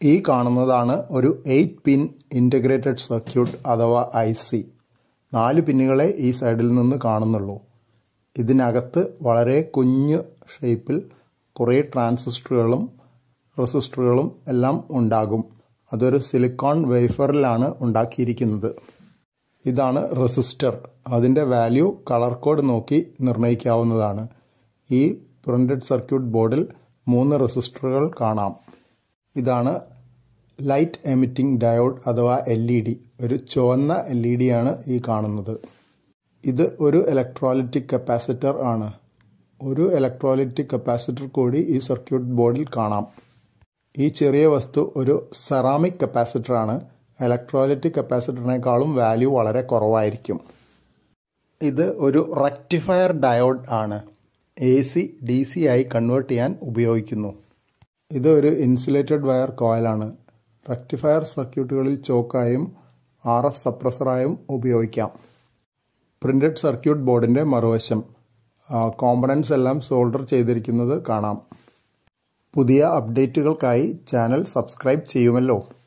ഈ കാണുന്നതാണ് ഒരു എയ്റ്റ് പിൻ ഇൻ്റഗ്രേറ്റഡ് സർക്യൂട്ട് അഥവാ ഐ സി നാല് പിന്നുകളെ ഈ സൈഡിൽ നിന്ന് കാണുന്നുള്ളൂ ഇതിനകത്ത് വളരെ കുഞ്ഞ് ഷേപ്പിൽ കുറേ ട്രാൻസിസ്റ്ററുകളും റെസിസ്റ്ററുകളും എല്ലാം ഉണ്ടാകും അതൊരു സിലിക്കോൺ വേഫറിലാണ് ഉണ്ടാക്കിയിരിക്കുന്നത് ഇതാണ് റെസിസ്റ്റർ അതിൻ്റെ വാല്യൂ കളർ കോഡ് നോക്കി നിർണ്ണയിക്കാവുന്നതാണ് ഈ പ്രിൻറ്റഡ് സർക്യൂട്ട് ബോർഡിൽ മൂന്ന് റെസിസ്റ്ററുകൾ കാണാം ഇതാണ് ലൈറ്റ് എമിറ്റിംഗ് ഡയോഡ് അഥവാ എൽ ഇ ഡി ഒരു ചുവന്ന എൽ ഇ ഡി ആണ് ഈ കാണുന്നത് ഇത് ഒരു ഇലക്ട്രോലിറ്റിക് കപ്പാസിറ്റർ ആണ് ഒരു ഇലക്ട്രോലിറ്റിക് കപ്പാസിറ്റർ കൂടി ഈ സർക്യൂട്ട് ബോർഡിൽ കാണാം ഈ ചെറിയ വസ്തു ഒരു സെറാമിക് കപ്പാസിറ്റർ ആണ് ഇലക്ട്രോലിറ്റിക് കപ്പാസിറ്ററിനേക്കാളും വാല്യൂ വളരെ കുറവായിരിക്കും ഇത് ഒരു റെക്ടിഫയർ ഡയോഡ് ആണ് എ സി ഡി സി ആയി കൺവേർട്ട് ചെയ്യാൻ ഉപയോഗിക്കുന്നു ഇത് ഒരു ഇൻസുലേറ്റഡ് വയർ കോയിലാണ് റെക്ടിഫയർ സർക്യൂട്ടുകളിൽ ചോക്കായും ആർ എഫ് സപ്രസറായും ഉപയോഗിക്കാം പ്രിൻറ്റഡ് സർക്യൂട്ട് ബോർഡിൻ്റെ മറുവശം കോമ്പണൻസ് എല്ലാം സോൾഡർ ചെയ്തിരിക്കുന്നത് കാണാം പുതിയ അപ്ഡേറ്റുകൾക്കായി ചാനൽ സബ്സ്ക്രൈബ് ചെയ്യുമല്ലോ